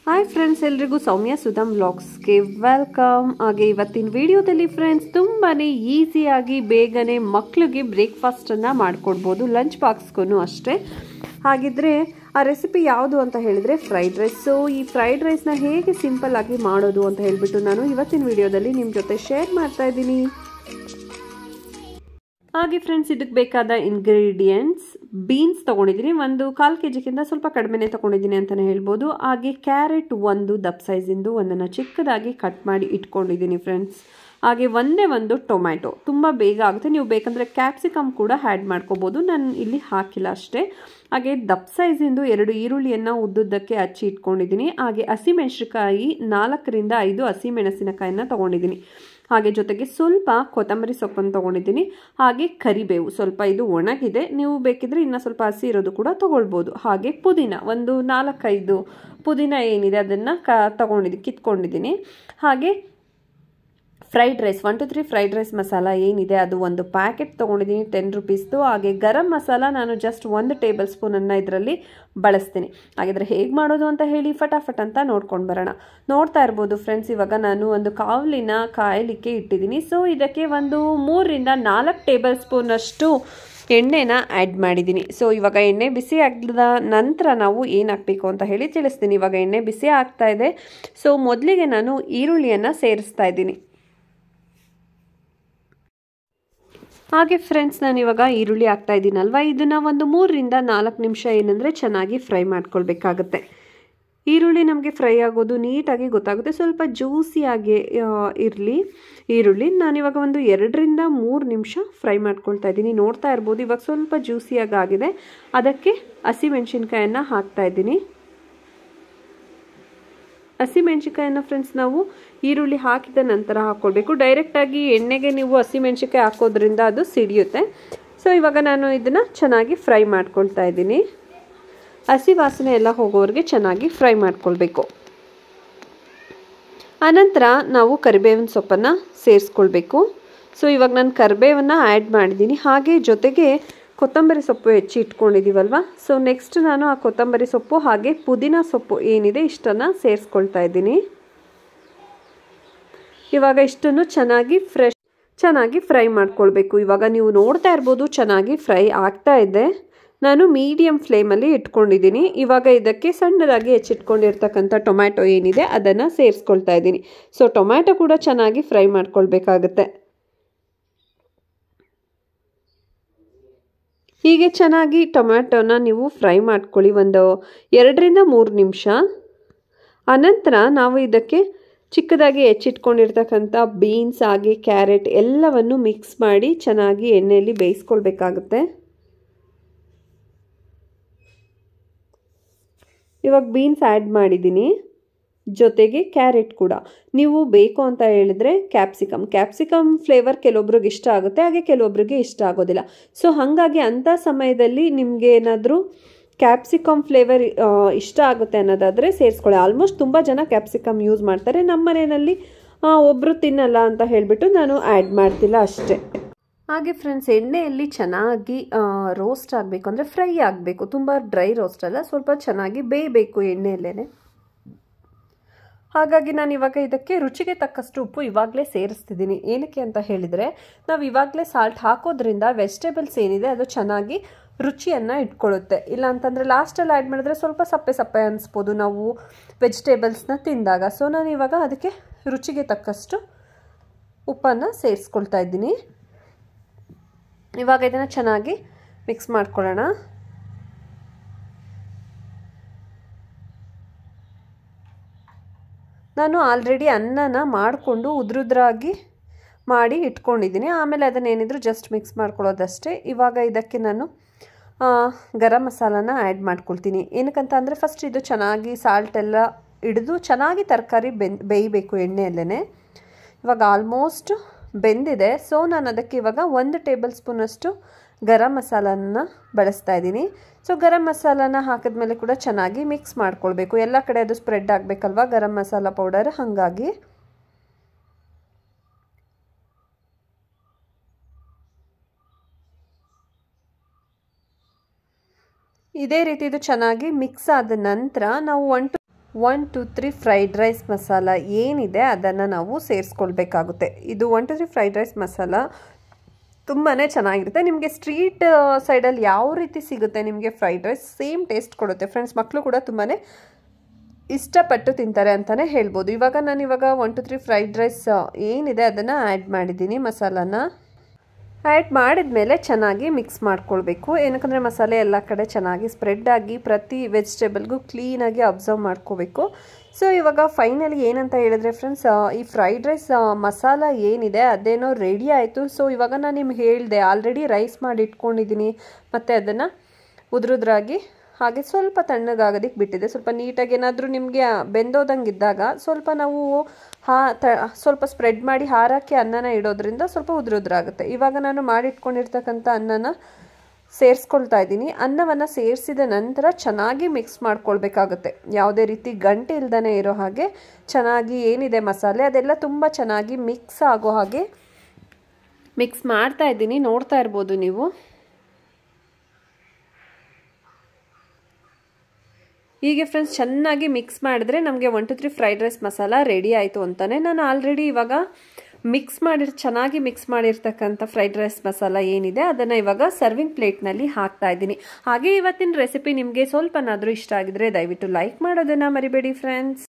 hi friends ಎಲ್ರಿಗೂ ಸೌಮ್ಯ ಸುಧಮ್ ವ್ಲಾಗ್ಸ್ಗೆ welcome ಹಾಗೆ ಇವತ್ತಿನ ವಿಡಿಯೋದಲ್ಲಿ ಫ್ರೆಂಡ್ಸ್ ತುಂಬಾ ಈಸಿಯಾಗಿ ಬೇಗನೆ ಮಕ್ಕಳಿಗೆ ಬ್ರೇಕ್ಫಾಸ್ಟನ್ನು ಮಾಡಿಕೊಡ್ಬೋದು ಲಂಚ್ ಬಾಕ್ಸ್ಗೂ ಅಷ್ಟೇ ಹಾಗಿದ್ರೆ ಆ ರೆಸಿಪಿ ಯಾವುದು ಅಂತ ಹೇಳಿದರೆ ಫ್ರೈಡ್ ರೈಸ್ ಸೊ ಈ ಫ್ರೈಡ್ ರೈಸ್ನ ಹೇಗೆ ಸಿಂಪಲ್ ಆಗಿ ಮಾಡೋದು ಅಂತ ಹೇಳಿಬಿಟ್ಟು ನಾನು ಇವತ್ತಿನ ವಿಡಿಯೋದಲ್ಲಿ ನಿಮ್ಮ ಜೊತೆ ಶೇರ್ ಮಾಡ್ತಾ ಇದ್ದೀನಿ ಹಾಗೆ ಫ್ರೆಂಡ್ಸ್ ಇದಕ್ಕೆ ಬೇಕಾದ ಇಂಗ್ರೀಡಿಯೆಂಟ್ಸ್ ಬೀನ್ಸ್ ತೊಗೊಂಡಿದ್ದೀನಿ ಒಂದು ಕಾಲು ಕೆ ಜಿಗಿಂತ ಸ್ವಲ್ಪ ಕಡಿಮೆನೇ ತೊಗೊಂಡಿದ್ದೀನಿ ಅಂತಲೇ ಹೇಳ್ಬೋದು ಹಾಗೆ ಕ್ಯಾರೆಟ್ ಒಂದು ದಪ್ಪ ಸೈಜಿಂದು ಒಂದನ್ನು ಚಿಕ್ಕದಾಗಿ ಕಟ್ ಮಾಡಿ ಇಟ್ಕೊಂಡಿದ್ದೀನಿ ಫ್ರೆಂಡ್ಸ್ ಹಾಗೆ ಒಂದೇ ಒಂದು ಟೊಮ್ಯಾಟೊ ತುಂಬ ಬೇಗ ಆಗುತ್ತೆ ನೀವು ಬೇಕಂದರೆ ಕ್ಯಾಪ್ಸಿಕಮ್ ಕೂಡ ಆ್ಯಡ್ ಮಾಡ್ಕೋಬೋದು ನಾನು ಇಲ್ಲಿ ಹಾಕಿಲ್ಲ ಅಷ್ಟೇ ಹಾಗೆ ದಪ್ಪ ಸೈಜಿಂದು ಎರಡು ಈರುಳ್ಳಿಯನ್ನು ಉದ್ದುದ್ದಕ್ಕೆ ಹಚ್ಚಿ ಇಟ್ಕೊಂಡಿದ್ದೀನಿ ಹಾಗೆ ಹಸಿಮೆಣಸಿನಕಾಯಿ ನಾಲ್ಕರಿಂದ ಐದು ಹಸಿಮೆಣಸಿನಕಾಯಿನ ತೊಗೊಂಡಿದ್ದೀನಿ ಹಾಗೆ ಜೊತೆಗೆ ಸ್ವಲ್ಪ ಕೊತ್ತಂಬರಿ ಸೊಪ್ಪನ್ನು ತೊಗೊಂಡಿದ್ದೀನಿ ಹಾಗೆ ಕರಿಬೇವು ಸ್ವಲ್ಪ ಇದು ಒಣಗಿದೆ ನೀವು ಬೇಕಿದ್ರೆ ಇನ್ನು ಸ್ವಲ್ಪ ಹಸಿ ಇರೋದು ಕೂಡ ತೊಗೊಳ್ಬೋದು ಹಾಗೆ ಪುದೀನ ಒಂದು ನಾಲ್ಕೈದು ಪುದೀನ ಏನಿದೆ ಅದನ್ನು ಕ ತೊಗೊಂಡಿದ್ದೀನಿ ಕಿತ್ಕೊಂಡಿದ್ದೀನಿ ಹಾಗೆ fried rice one two three fried rice masala ಏನಿದೆ ಅದು ಒಂದು ಪ್ಯಾಕೆಟ್ ತೊಗೊಂಡಿದ್ದೀನಿ ಟೆನ್ ರುಪೀಸ್ದು ಹಾಗೆ ಗರಂ ಮಸಾಲ ನಾನು ಜಸ್ಟ್ ಒಂದು ಟೇಬಲ್ ಸ್ಪೂನನ್ನು ಇದರಲ್ಲಿ ಬಳಸ್ತೀನಿ ಹಾಗಿದ್ರೆ ಹೇಗೆ ಮಾಡೋದು ಅಂತ ಹೇಳಿ ಫಟಾಫಟ್ ಅಂತ ನೋಡ್ಕೊಂಡು ಬರೋಣ ನೋಡ್ತಾ ಇರ್ಬೋದು ಫ್ರೆಂಡ್ಸ್ ಇವಾಗ ನಾನು ಒಂದು ಕಾವಲಿನ ಕಾಯಲಿಕ್ಕೆ ಇಟ್ಟಿದ್ದೀನಿ ಸೊ ಇದಕ್ಕೆ ಒಂದು ಮೂರರಿಂದ ನಾಲ್ಕು ಟೇಬಲ್ ಸ್ಪೂನಷ್ಟು ಎಣ್ಣೆನ ಆ್ಯಡ್ ಮಾಡಿದ್ದೀನಿ ಸೊ ಇವಾಗ ಎಣ್ಣೆ ಬಿಸಿ ಆಗಿದ ನಂತರ ನಾವು ಏನು ಹಾಕಬೇಕು ಅಂತ ಹೇಳಿ ತಿಳಿಸ್ತೀನಿ ಇವಾಗ ಎಣ್ಣೆ ಬಿಸಿ ಆಗ್ತಾ ಇದೆ ಸೊ ಮೊದಲಿಗೆ ನಾನು ಈರುಳ್ಳಿಯನ್ನು ಸೇರಿಸ್ತಾ ಇದ್ದೀನಿ ಹಾಗೆ ಫ್ರೆಂಡ್ಸ್ ನಾನು ಇವಾಗ ಈರುಳ್ಳಿ ಹಾಕ್ತಾ ಇದ್ದೀನಲ್ವ ಇದನ್ನು ಒಂದು ಮೂರರಿಂದ ನಾಲ್ಕು ನಿಮಿಷ ಏನಂದರೆ ಚೆನ್ನಾಗಿ ಫ್ರೈ ಮಾಡ್ಕೊಳ್ಬೇಕಾಗತ್ತೆ ಈರುಳ್ಳಿ ನಮಗೆ ಫ್ರೈ ಆಗೋದು ನೀಟಾಗಿ ಗೊತ್ತಾಗುತ್ತೆ ಸ್ವಲ್ಪ ಜ್ಯೂಸಿಯಾಗಿ ಇರಲಿ ಈರುಳ್ಳಿ ನಾನಿವಾಗ ಒಂದು ಎರಡರಿಂದ ಮೂರು ನಿಮಿಷ ಫ್ರೈ ಮಾಡ್ಕೊಳ್ತಾ ಇದ್ದೀನಿ ನೋಡ್ತಾ ಇರ್ಬೋದು ಇವಾಗ ಸ್ವಲ್ಪ ಜ್ಯೂಸಿಯಾಗಿ ಆಗಿದೆ ಅದಕ್ಕೆ ಹಸಿಮೆಣ್ಸಿನ್ಕಾಯನ್ನು ಹಾಕ್ತಾ ಇದ್ದೀನಿ ಹಸಿಮೆಣ್ಸಿಕಾಯನ್ನು ಫ್ರೆಂಡ್ಸ್ ನಾವು ಈರುಳ್ಳಿ ಹಾಕಿದ ನಂತರ ಹಾಕ್ಕೊಳ್ಬೇಕು ಡೈರೆಕ್ಟಾಗಿ ಎಣ್ಣೆಗೆ ನೀವು ಹಸಿಮೆಣ್ಸಿಕಾಯಿ ಹಾಕೋದ್ರಿಂದ ಅದು ಸಿಡಿಯುತ್ತೆ ಸೊ ಇವಾಗ ನಾನು ಇದನ್ನು ಚೆನ್ನಾಗಿ ಫ್ರೈ ಮಾಡ್ಕೊಳ್ತಾ ಇದ್ದೀನಿ ಹಸಿ ವಾಸನೆ ಎಲ್ಲ ಹೋಗೋವರೆಗೆ ಚೆನ್ನಾಗಿ ಫ್ರೈ ಮಾಡ್ಕೊಳ್ಬೇಕು ಆನಂತರ ನಾವು ಕರಿಬೇವಿನ ಸೊಪ್ಪನ್ನು ಸೇರಿಸ್ಕೊಳ್ಬೇಕು ಸೊ ಇವಾಗ ನಾನು ಕರಿಬೇವನ್ನು ಆ್ಯಡ್ ಮಾಡಿದ್ದೀನಿ ಹಾಗೆ ಜೊತೆಗೆ ಕೊತ್ತಂಬರಿ ಸೊಪ್ಪು ಹೆಚ್ಚಿ ಇಟ್ಕೊಂಡಿದ್ದೀವಲ್ವ ಸೊ ನೆಕ್ಸ್ಟ್ ನಾನು ಆ ಕೊತ್ತಂಬರಿ ಸೊಪ್ಪು ಹಾಗೆ ಪುದೀನ ಸೊಪ್ಪು ಏನಿದೆ ಇಷ್ಟನ್ನು ಸೇರಿಸ್ಕೊಳ್ತಾ ಇದ್ದೀನಿ ಇವಾಗ ಇಷ್ಟನ್ನು ಚೆನ್ನಾಗಿ ಫ್ರೆಶ್ ಚೆನ್ನಾಗಿ ಫ್ರೈ ಮಾಡ್ಕೊಳ್ಬೇಕು ಇವಾಗ ನೀವು ನೋಡ್ತಾ ಇರ್ಬೋದು ಚೆನ್ನಾಗಿ ಫ್ರೈ ಆಗ್ತಾ ಇದೆ ನಾನು ಮೀಡಿಯಮ್ ಫ್ಲೇಮಲ್ಲಿ ಇಟ್ಕೊಂಡಿದ್ದೀನಿ ಇವಾಗ ಇದಕ್ಕೆ ಸಣ್ಣದಾಗಿ ಹೆಚ್ಚಿಟ್ಕೊಂಡಿರ್ತಕ್ಕಂಥ ಟೊಮ್ಯಾಟೊ ಏನಿದೆ ಅದನ್ನು ಸೇರಿಸ್ಕೊಳ್ತಾ ಇದ್ದೀನಿ ಸೊ ಟೊಮ್ಯಾಟೊ ಕೂಡ ಚೆನ್ನಾಗಿ ಫ್ರೈ ಮಾಡ್ಕೊಳ್ಬೇಕಾಗತ್ತೆ ಹೀಗೆ ಚೆನ್ನಾಗಿ ಟೊಮ್ಯಾಟೊನ ನೀವು ಫ್ರೈ ಮಾಡ್ಕೊಳ್ಳಿ ಒಂದು ಎರಡರಿಂದ ಮೂರು ನಿಮಿಷ ಅನಂತರ ನಾವು ಇದಕ್ಕೆ ಚಿಕ್ಕದಾಗಿ ಹೆಚ್ಚಿಟ್ಕೊಂಡಿರ್ತಕ್ಕಂಥ ಬೀನ್ಸ್ ಹಾಗೆ ಕ್ಯಾರೆಟ್ ಎಲ್ಲವನ್ನು ಮಿಕ್ಸ್ ಮಾಡಿ ಚೆನ್ನಾಗಿ ಎಣ್ಣೆಯಲ್ಲಿ ಬೇಯಿಸ್ಕೊಳ್ಬೇಕಾಗುತ್ತೆ ಇವಾಗ ಬೀನ್ಸ್ ಆ್ಯಡ್ ಮಾಡಿದ್ದೀನಿ ಜೊತೆಗೆ ಕ್ಯಾರೆಟ್ ಕೂಡ ನೀವು ಬೇಕು ಅಂತ ಹೇಳಿದ್ರೆ ಕ್ಯಾಪ್ಸಿಕಮ್ ಕ್ಯಾಪ್ಸಿಕಮ್ ಫ್ಲೇವರ್ ಕೆಲವೊಬ್ರಿಗೆ ಇಷ್ಟ ಆಗುತ್ತೆ ಹಾಗೆ ಕೆಲವೊಬ್ರಿಗೆ ಇಷ್ಟ ಆಗೋದಿಲ್ಲ ಸೊ ಹಾಗಾಗಿ ಅಂಥ ಸಮಯದಲ್ಲಿ ನಿಮಗೆ ಏನಾದರೂ ಕ್ಯಾಪ್ಸಿಕಮ್ ಫ್ಲೇವರ್ ಇಷ್ಟ ಆಗುತ್ತೆ ಅನ್ನೋದಾದರೆ ಸೇರಿಸ್ಕೊಳ್ಳಿ ಆಲ್ಮೋಸ್ಟ್ ತುಂಬ ಜನ ಕ್ಯಾಪ್ಸಿಕಮ್ ಯೂಸ್ ಮಾಡ್ತಾರೆ ನಮ್ಮ ಮನೆಯಲ್ಲಿ ಒಬ್ಬರು ತಿನ್ನಲ್ಲ ಅಂತ ಹೇಳಿಬಿಟ್ಟು ನಾನು ಆ್ಯಡ್ ಮಾಡ್ತಿಲ್ಲ ಅಷ್ಟೇ ಹಾಗೆ ಫ್ರೆಂಡ್ಸ್ ಎಣ್ಣೆಯಲ್ಲಿ ಚೆನ್ನಾಗಿ ರೋಸ್ಟ್ ಆಗಬೇಕು ಅಂದರೆ ಫ್ರೈ ಆಗಬೇಕು ತುಂಬ ಡ್ರೈ ರೋಸ್ಟ್ ಅಲ್ಲ ಸ್ವಲ್ಪ ಚೆನ್ನಾಗಿ ಬೇಯಬೇಕು ಎಣ್ಣೆಯಲ್ಲೇ ಹಾಗಾಗಿ ನಾನು ಇವಾಗ ಇದಕ್ಕೆ ರುಚಿಗೆ ತಕ್ಕಷ್ಟು ಉಪ್ಪು ಇವಾಗಲೇ ಸೇರಿಸ್ತಿದ್ದೀನಿ ಏನಕ್ಕೆ ಅಂತ ಹೇಳಿದರೆ ನಾವು ಇವಾಗಲೇ ಸಾಲ್ಟ್ ಹಾಕೋದ್ರಿಂದ ವೆಜಿಟೇಬಲ್ಸ್ ಏನಿದೆ ಅದು ಚೆನ್ನಾಗಿ ರುಚಿಯನ್ನು ಇಟ್ಕೊಳ್ಳುತ್ತೆ ಇಲ್ಲ ಅಂತಂದರೆ ಲಾಸ್ಟಲ್ಲಿ ಆ್ಯಡ್ ಮಾಡಿದ್ರೆ ಸ್ವಲ್ಪ ಸಪ್ಪೆ ಸಪ್ಪೆ ಅನಿಸ್ಬೋದು ನಾವು ವೆಜಿಟೇಬಲ್ಸ್ನ ತಿಂದಾಗ ಸೊ ನಾನು ಇವಾಗ ಅದಕ್ಕೆ ರುಚಿಗೆ ತಕ್ಕಷ್ಟು ಉಪ್ಪನ್ನು ಸೇರಿಸ್ಕೊಳ್ತಾ ಇದ್ದೀನಿ ಇವಾಗ ಇದನ್ನು ಚೆನ್ನಾಗಿ ಮಿಕ್ಸ್ ಮಾಡ್ಕೊಳ್ಳೋಣ ನಾನು ಆಲ್ರೆಡಿ ಅನ್ನನ ಮಾಡಿಕೊಂಡು ಉದ್ರುದ್ರಾಗಿ ಮಾಡಿ ಇಟ್ಕೊಂಡಿದ್ದೀನಿ ಆಮೇಲೆ ಅದನ್ನೇನಿದ್ರು ಜಸ್ಟ್ ಮಿಕ್ಸ್ ಮಾಡ್ಕೊಳ್ಳೋದಷ್ಟೇ ಇವಾಗ ಇದಕ್ಕೆ ನಾನು ಗರಂ ಮಸಾಲಾನ ಆ್ಯಡ್ ಮಾಡ್ಕೊಳ್ತೀನಿ ಏನಕ್ಕಂತ ಅಂದರೆ ಫಸ್ಟ್ ಇದು ಚೆನ್ನಾಗಿ ಸಾಲ್ಟ್ ಎಲ್ಲ ಹಿಡಿದು ಚೆನ್ನಾಗಿ ತರಕಾರಿ ಬೆನ್ ಬೇಯಬೇಕು ಎಣ್ಣೆಯಲ್ಲೇ ಇವಾಗ ಆಲ್ಮೋಸ್ಟ್ ಬೆಂದಿದೆ ಸೊ ನಾನು ಅದಕ್ಕೆ ಇವಾಗ ಒಂದು ಟೇಬಲ್ ಸ್ಪೂನಷ್ಟು ಗರಂ ಮಸಾಲನ ಬಳಸ್ತಾ ಇದ್ದೀನಿ ಸೊ ಗರಂ ಮಸಾಲಾನ ಹಾಕಿದ್ಮೇಲೆ ಕೂಡ ಚೆನ್ನಾಗಿ ಮಿಕ್ಸ್ ಮಾಡ್ಕೊಳ್ಬೇಕು ಎಲ್ಲ ಕಡೆ ಅದು ಸ್ಪ್ರೆಡ್ ಆಗಬೇಕಲ್ವ ಗರಂ ಮಸಾಲ ಪೌಡರ್ ಹಾಗಾಗಿ ಇದೇ ರೀತಿ ಇದು ಚೆನ್ನಾಗಿ ಮಿಕ್ಸ್ ಆದ ನಂತರ ನಾವು one two one two three fried rice masala ಏನಿದೆ ಅದನ್ನು ನಾವು ಸೇರಿಸ್ಕೊಳ್ಬೇಕಾಗುತ್ತೆ ಇದು one two three fried rice masala ತುಂಬಾ ಚೆನ್ನಾಗಿರುತ್ತೆ ನಿಮಗೆ ಸ್ಟ್ರೀಟ್ ಸೈಡಲ್ಲಿ ಯಾವ ರೀತಿ ಸಿಗುತ್ತೆ ನಿಮಗೆ ಫ್ರೈಡ್ ರೈಸ್ ಸೇಮ್ ಟೇಸ್ಟ್ ಕೊಡುತ್ತೆ ಫ್ರೆಂಡ್ಸ್ ಮಕ್ಕಳು ಕೂಡ ತುಂಬಾ ಇಷ್ಟಪಟ್ಟು ತಿಂತಾರೆ ಅಂತಲೇ ಹೇಳ್ಬೋದು ಇವಾಗ ನಾನು ಇವಾಗ one two three fried rice ಏನಿದೆ ಅದನ್ನು ಆ್ಯಡ್ ಮಾಡಿದ್ದೀನಿ ಮಸಾಲಾನ ಆ್ಯಡ್ ಮಾಡಿದ ಮೇಲೆ ಚೆನ್ನಾಗಿ ಮಿಕ್ಸ್ ಮಾಡ್ಕೊಳ್ಬೇಕು ಏನಕ್ಕಂದರೆ ಮಸಾಲೆ ಎಲ್ಲ ಕಡೆ ಚೆನ್ನಾಗಿ ಸ್ಪ್ರೆಡ್ ಆಗಿ ಪ್ರತಿ ವೆಜಿಟೇಬಲ್ಗೂ ಕ್ಲೀನಾಗಿ ಅಬ್ಸರ್ವ್ ಮಾಡ್ಕೋಬೇಕು ಸೊ ಇವಾಗ ಫೈನಲಿ ಏನಂತ ಹೇಳಿದ್ರೆ ಫ್ರೆಂಡ್ಸ್ ಈ ಫ್ರೈಡ್ ರೈಸ್ ಮಸಾಲ ಏನಿದೆ ಅದೇನೋ ರೆಡಿ ಆಯಿತು ಸೊ ಇವಾಗ ನಾನು ನಿಮ್ಗೆ ಹೇಳಿದೆ ಆಲ್ರೆಡಿ ರೈಸ್ ಮಾಡಿ ಇಟ್ಕೊಂಡಿದ್ದೀನಿ ಮತ್ತು ಅದನ್ನು ಉದುರುದ್ರಾಗಿ ಹಾಗೆ ಸ್ವಲ್ಪ ತಣ್ಣಗಾಗೋದಕ್ಕೆ ಬಿಟ್ಟಿದೆ ಸ್ವಲ್ಪ ನೀಟಾಗಿ ಏನಾದರೂ ನಿಮಗೆ ಬೆಂದೋದಂಗೆ ಇದ್ದಾಗ ಸ್ವಲ್ಪ ನಾವು ಹಾ ತ ಸ್ವಲ್ಪ ಸ್ಪ್ರೆಡ್ ಮಾಡಿ ಹಾರಕ್ಕೆ ಅನ್ನನ ಇಡೋದ್ರಿಂದ ಸ್ವಲ್ಪ ಉದುರುದ್ರಾಗುತ್ತೆ ಇವಾಗ ನಾನು ಮಾಡಿಟ್ಕೊಂಡಿರ್ತಕ್ಕಂಥ ಅನ್ನನ ಸೇರಿಸ್ಕೊಳ್ತಾ ಇದ್ದೀನಿ ಅನ್ನವನ್ನು ಸೇರಿಸಿದ ನಂತರ ಚೆನ್ನಾಗಿ ಮಿಕ್ಸ್ ಮಾಡ್ಕೊಳ್ಬೇಕಾಗುತ್ತೆ ಯಾವುದೇ ರೀತಿ ಗಂಟೆ ಇಲ್ದೇ ಇರೋ ಹಾಗೆ ಚೆನ್ನಾಗಿ ಏನಿದೆ ಮಸಾಲೆ ಅದೆಲ್ಲ ತುಂಬ ಚೆನ್ನಾಗಿ ಮಿಕ್ಸ್ ಆಗೋ ಹಾಗೆ ಮಿಕ್ಸ್ ಮಾಡ್ತಾ ಇದ್ದೀನಿ ನೋಡ್ತಾ ಇರ್ಬೋದು ನೀವು ಹೀಗೆ ಫ್ರೆಂಡ್ಸ್ ಚೆನ್ನಾಗಿ ಮಿಕ್ಸ್ ಮಾಡಿದ್ರೆ ನಮಗೆ one two three fried rice masala ready ಆಯಿತು ಅಂತಲೇ ನಾನು ಆಲ್ರೆಡಿ ಇವಾಗ ಮಿಕ್ಸ್ ಮಾಡಿ ಚೆನ್ನಾಗಿ ಮಿಕ್ಸ್ ಮಾಡಿರ್ತಕ್ಕಂಥ ಫ್ರೈಡ್ ರೈಸ್ ಮಸಾಲ ಏನಿದೆ ಅದನ್ನು ಇವಾಗ ಸರ್ವಿಂಗ್ ಪ್ಲೇಟ್ನಲ್ಲಿ ಹಾಕ್ತಾ ಇದ್ದೀನಿ ಹಾಗೆ ಇವತ್ತಿನ ರೆಸಿಪಿ ನಿಮಗೆ ಸ್ವಲ್ಪನಾದರೂ ಇಷ್ಟ ಆಗಿದ್ರೆ ದಯವಿಟ್ಟು ಲೈಕ್ ಮಾಡೋದನ್ನು ಮರಿಬೇಡಿ ಫ್ರೆಂಡ್ಸ್